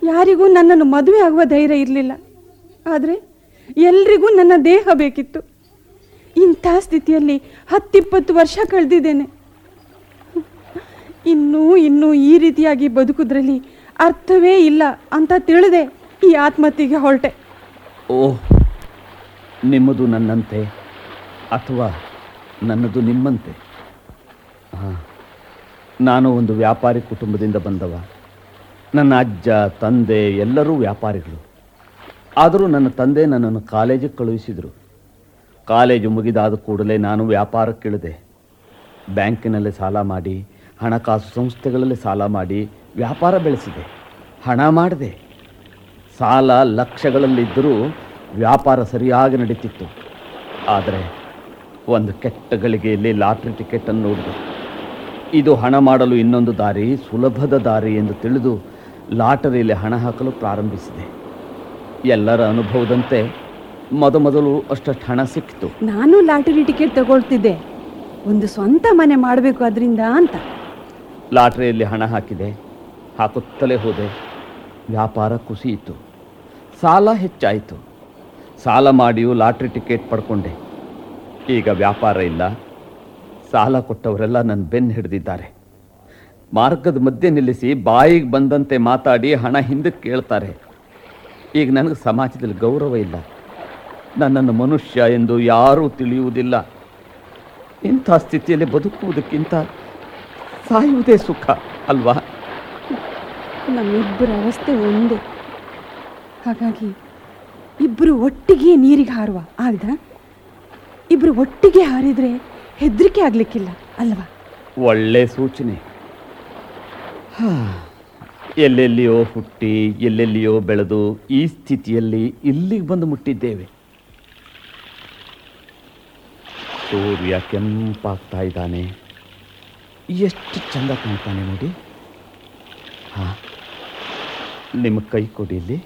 ಯಾರಿಗೂ ನನ್ನನ್ನು ಮದುವೆ ಆಗುವ ಧೈರ್ಯ ಇರಲಿಲ್ಲ ಆದರೆ ಎಲ್ರಿಗೂ ನನ್ನ ದೇಹ ಬೇಕಿತ್ತು ಇಂಥ ಸ್ಥಿತಿಯಲ್ಲಿ ಹತ್ತಿಪ್ಪತ್ತು ವರ್ಷ ಕಳೆದಿದ್ದೇನೆ ಇನ್ನೂ ಇನ್ನೂ ಈ ರೀತಿಯಾಗಿ ಬದುಕುದ್ರಲ್ಲಿ ಅರ್ಥವೇ ಇಲ್ಲ ಅಂತ ತಿಳಿದೆ ಈ ಆತ್ಮಹತ್ಯೆಗೆ ಹೊರಟೆ ಓಹ್ ನಿಮ್ಮದು ನನ್ನಂತೆ ಅಥವಾ ನನ್ನದು ನಿಮ್ಮಂತೆ ಹಾಂ ನಾನು ಒಂದು ವ್ಯಾಪಾರಿ ಕುಟುಂಬದಿಂದ ಬಂದವ ನನ್ನ ಅಜ್ಜ ತಂದೆ ಎಲ್ಲರೂ ವ್ಯಾಪಾರಿಗಳು ಆದರೂ ನನ್ನ ತಂದೆ ನನ್ನನ್ನು ಕಾಲೇಜಿಗೆ ಕಳುಹಿಸಿದರು ಕಾಲೇಜು ಮುಗಿದಾದ ಕೂಡಲೇ ನಾನು ವ್ಯಾಪಾರಕ್ಕಿಳಿದೆ ಬ್ಯಾಂಕಿನಲ್ಲಿ ಸಾಲ ಮಾಡಿ ಹಣಕಾಸು ಸಂಸ್ಥೆಗಳಲ್ಲಿ ಸಾಲ ಮಾಡಿ ವ್ಯಾಪಾರ ಬೆಳೆಸಿದೆ ಹಣ ಮಾಡಿದೆ ಸಾಲ ಲಕ್ಷಗಳಲ್ಲಿದ್ದರೂ ವ್ಯಾಪಾರ ಸರಿಯಾಗಿ ನಡೀತಿತ್ತು ಆದರೆ ಒಂದು ಕೆಟ್ಟ ಗಳಿಗೆಯಲ್ಲಿ ಲಾಟ್ರಿ ಟಿಕೆಟನ್ನು ನೋಡಿದೆ ಇದು ಹಣ ಮಾಡಲು ಇನ್ನೊಂದು ದಾರಿ ಸುಲಭದ ದಾರಿ ಎಂದು ತಿಳಿದು ಲಾಟರಿಯಲ್ಲಿ ಹಣ ಹಾಕಲು ಪ್ರಾರಂಭಿಸಿದೆ ಎಲ್ಲರ ಅನುಭವದಂತೆ ಮೊದಮೊದಲು ಅಷ್ಟಷ್ಟು ಹಣ ಸಿಕ್ಕಿತು ನಾನು ಲಾಟರಿ ಟಿಕೆಟ್ ತಗೊಳ್ತಿದ್ದೆ ಒಂದು ಸ್ವಂತ ಮನೆ ಮಾಡಬೇಕು ಅದರಿಂದ ಅಂತ ಲಾಟ್ರಿಯಲ್ಲಿ ಹಣ ಹಾಕಿದೆ ಹಾಕುತ್ತಲೇ ಹೋದೆ ವ್ಯಾಪಾರ ಕುಸಿಯಿತು ಸಾಲ ಹೆಚ್ಚಾಯಿತು ಸಾಲ ಮಾಡಿಯೂ ಲಾಟ್ರಿ ಟಿಕೆಟ್ ಪಡ್ಕೊಂಡೆ ಈಗ ವ್ಯಾಪಾರ ಇಲ್ಲ ಸಾಲ ಕೊಟ್ಟವರೆಲ್ಲ ನನ್ನ ಬೆನ್ನು ಹಿಡಿದಿದ್ದಾರೆ ಮಾರ್ಗದ ಮಧ್ಯೆ ನಿಲ್ಲಿಸಿ ಬಾಯಿಗೆ ಬಂದಂತೆ ಮಾತಾಡಿ ಹಣ ಹಿಂದಕ್ಕೆ ಕೇಳ್ತಾರೆ ಈಗ ನನಗೆ ಸಮಾಜದಲ್ಲಿ ಗೌರವ ಇಲ್ಲ ನನ್ನನ್ನು ಮನುಷ್ಯ ಎಂದು ಯಾರೂ ತಿಳಿಯುವುದಿಲ್ಲ ಇಂಥ ಸ್ಥಿತಿಯಲ್ಲಿ ಬದುಕುವುದಕ್ಕಿಂತ ಸಾಯುವುದೇ ಸುಖ ಅಲ್ವಾ ನಮ್ಮಿಬ್ಬರ ಅವಸ್ಥೆ ಒಂದೇ ಹಾಗಾಗಿ ಇಬ್ಬರು ಒಟ್ಟಿಗೆ ನೀರಿಗೆ ಹಾರುವ ಆಗ್ದ ಇಬ್ಬರು ಒಟ್ಟಿಗೆ ಹಾರಿದ್ರೆ ಹೆದರಿಕೆ ಆಗ್ಲಿಕ್ಕಿಲ್ಲ ಅಲ್ವಾ ಒಳ್ಳೆ ಸೂಚನೆ ಹಾ, ಎಲ್ಲೆಲ್ಲಿಯೋ ಹುಟ್ಟಿ ಎಲ್ಲೆಲ್ಲಿಯೋ ಬೆಳೆದು ಈ ಸ್ಥಿತಿಯಲ್ಲಿ ಇಲ್ಲಿಗೆ ಬಂದು ಮುಟ್ಟಿದ್ದೇವೆ ಸೂರ್ಯ ಕೆಂಪಾಗ್ತಾ ಇದ್ದಾನೆ ಎಷ್ಟು ಚಂದ ಕಾಣ್ತಾನೆ ನೋಡಿ ಹಾ ನಿಮ್ಮ ಕೈ ಕೊಡಿ ಇಲ್ಲಿ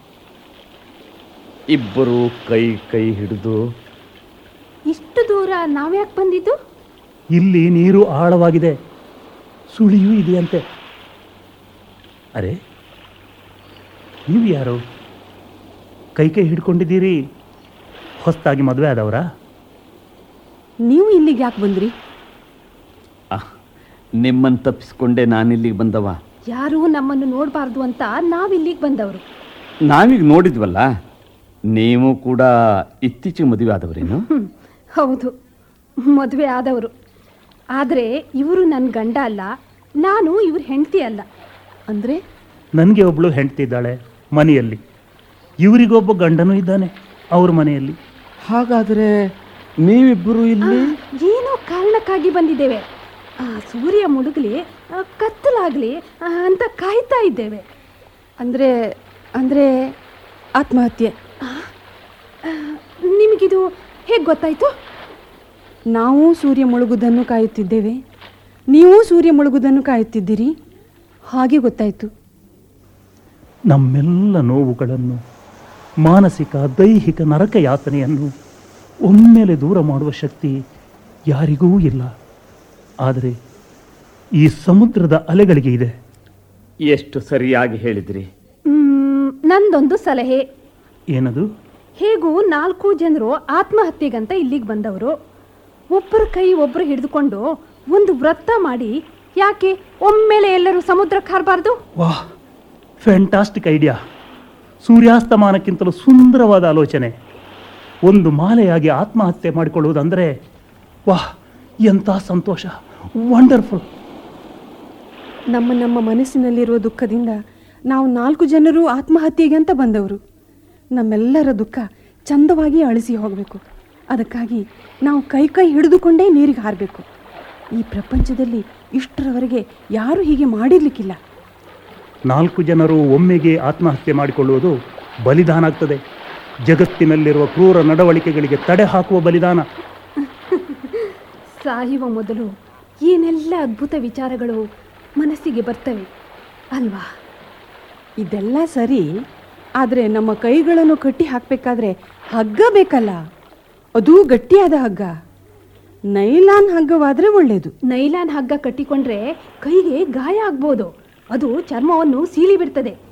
ಇಬ್ಬರು ಕೈ ಕೈ ಹಿಡಿದು ಇಷ್ಟು ದೂರ ನಾವ್ಯಾಕೆ ಬಂದಿದ್ದು ಇಲ್ಲಿ ನೀರು ಆಳವಾಗಿದೆ ಸುಳಿಯೂ ಇದೆಯಂತೆ ಅರೆ ನೀವು ಯಾರು ಕೈ ಕೈ ಹಿಡ್ಕೊಂಡಿದ್ದೀರಿ ಹೊಸದಾಗಿ ಮದುವೆ ಆದವರಾ ನೀವು ಇಲ್ಲಿಗೆ ಯಾಕೆ ಬಂದ್ರಿ ಆ, ನಿಮ್ಮನ್ನು ತಪ್ಪಿಸ್ಕೊಂಡೆ ನಾನಿಲ್ಲಿಗೆ ಬಂದವ ಯಾರೂ ನಮ್ಮನ್ನು ನೋಡಬಾರ್ದು ಅಂತ ನಾವಿಲ್ಲಿಗೆ ಬಂದವರು ನಾವೀಗ ನೋಡಿದ್ವಲ್ಲ ನೀವು ಕೂಡ ಇತ್ತೀಚೆಗೆ ಮದುವೆ ಆದವರೇನು ಹ್ಮ್, ಹೌದು ಮದುವೆ ಆದವರು ಆದರೆ ಇವರು ನನ್ನ ಗಂಡ ಅಲ್ಲ ನಾನು ಇವ್ರ ಹೆಂಡತಿ ಅಲ್ಲ ಅಂದ್ರೆ ನನಗೆ ಒಬ್ಬಳು ಹೆಂಡ್ತಿದ್ದಾಳೆ ಮನೆಯಲ್ಲಿ ಇವರಿಗೊಬ್ಬ ಗಂಡನೂ ಇದ್ದಾನೆ ಅವ್ರ ಮನೆಯಲ್ಲಿ ಹಾಗಾದರೆ ನೀವಿಬ್ಬರು ಇಲ್ಲಿ ಏನೋ ಕಾರಣಕ್ಕಾಗಿ ಬಂದಿದ್ದೇವೆ ಆ, ಸೂರ್ಯ ಮುಳುಗಲಿ ಆ, ಕತ್ತಲಾಗ್ಲಿ ಆ, ಅಂತ ಕಾಯ್ತಾ ಇದ್ದೇವೆ ಅಂದ್ರೆ ಅಂದ್ರೆ ಆತ್ಮಹತ್ಯೆ ನಿಮಗಿದು ಹೇಗೆ ಗೊತ್ತಾಯ್ತು ನಾವು ಸೂರ್ಯ ಮುಳುಗುವುದನ್ನು ಕಾಯುತ್ತಿದ್ದೇವೆ ನೀವು ಸೂರ್ಯ ಮುಳುಗುವುದನ್ನು ಕಾಯುತ್ತಿದ್ದೀರಿ ಹಾಗೆ ಗೊತ್ತಾಯಿತು ನಮ್ಮೆಲ್ಲ ನೋವುಗಳನ್ನು ಮಾನಸಿಕ ದೈಹಿಕ ನರಕ ಯಾತನೆಯನ್ನು ಒಮ್ಮೆಲೆ ದೂರ ಮಾಡುವ ಶಕ್ತಿ ಯಾರಿಗೂ ಇಲ್ಲ ಆದರೆ ಈ ಸಮುದ್ರದ ಅಲೆಗಳಿಗೆ ಇದೆ ಎಷ್ಟು ಸರಿಯಾಗಿ ಹೇಳಿದ್ರಿ ಮ್, ನಂದೊಂದು ಸಲಹೆ ಏನದು ಹೇಗೂ ನಾಲ್ಕು ಜನರು ಆತ್ಮಹತ್ಯೆಗಂತ ಇಲ್ಲಿಗೆ ಬಂದವರು ಒಬ್ಬರ ಕೈ ಒಬ್ಬರು ಹಿಡಿದುಕೊಂಡು ಒಂದು ವ್ರತ ಮಾಡಿ ಯಾಕೆ ಒಮ್ಮೆಲೆ ಎಲ್ಲರೂ ಸಮುದ್ರಕ್ಕೆ ಹಾರಬಾರ್ದು ವಾಹ್ ಫ್ಯಾಂಟಾಸ್ಟಿಕ್ ಐಡಿಯಾ ಸೂರ್ಯಾಸ್ತಮಾನಕ್ಕಿಂತಲೂ ಸುಂದರವಾದ ಆಲೋಚನೆ ಒಂದು ಮಾಲೆಯಾಗಿ ಆತ್ಮಹತ್ಯೆ ಮಾಡಿಕೊಳ್ಳುವುದಂದರೆ ವಾಹ್ ಎಂಥ ಸಂತೋಷ ವಂಡರ್ಫುಲ್ ನಮ್ಮ ನಮ್ಮ ಮನಸ್ಸಿನಲ್ಲಿರುವ ದುಃಖದಿಂದ ನಾವು ನಾಲ್ಕು ಜನರು ಆತ್ಮಹತ್ಯೆಗೆ ಅಂತ ಬಂದವರು ನಮ್ಮೆಲ್ಲರ ದುಃಖ ಚಂದವಾಗಿ ಅಳಿಸಿ ಹೋಗಬೇಕು ಅದಕ್ಕಾಗಿ ನಾವು ಕೈ ಕೈ ಹಿಡಿದುಕೊಂಡೇ ನೀರಿಗೆ ಹಾರಬೇಕು ಈ ಪ್ರಪಂಚದಲ್ಲಿ ಇಷ್ಟರವರೆಗೆ ಯಾರೂ ಹೀಗೆ ಮಾಡಿರ್ಲಿಕ್ಕಿಲ್ಲ ನಾಲ್ಕು ಜನರು ಒಮ್ಮೆಗೆ ಆತ್ಮಹತ್ಯೆ ಮಾಡಿಕೊಳ್ಳುವುದು ಬಲಿದಾನ ಆಗ್ತದೆ ಜಗತ್ತಿನಲ್ಲಿರುವ ಕ್ರೂರ ನಡವಳಿಕೆಗಳಿಗೆ ತಡೆ ಹಾಕುವ ಬಲಿದಾನ ಸಾಯುವ ಮೊದಲು ಏನೆಲ್ಲ ಅದ್ಭುತ ವಿಚಾರಗಳು ಮನಸ್ಸಿಗೆ ಬರ್ತವೆ ಅಲ್ವಾ ಇದೆಲ್ಲ ಸರಿ ಆದರೆ ನಮ್ಮ ಕೈಗಳನ್ನು ಕಟ್ಟಿ ಹಾಕಬೇಕಾದ್ರೆ ಹಗ್ಗ ಬೇಕಲ್ಲ ಅದು ಗಟ್ಟಿಯಾದ ಹಗ್ಗ ನೈಲಾನ್ ಹಗ್ಗವಾದರೆ ಒಳ್ಳೆಯದು ನೈಲಾನ್ ಹಗ್ಗ ಕಟ್ಟಿಕೊಂಡ್ರೆ ಕೈಗೆ ಗಾಯ ಆಗ್ಬೋದು ಅದು ಚರ್ಮವನ್ನು ಸೀಳಿ ಬಿಡ್ತದೆ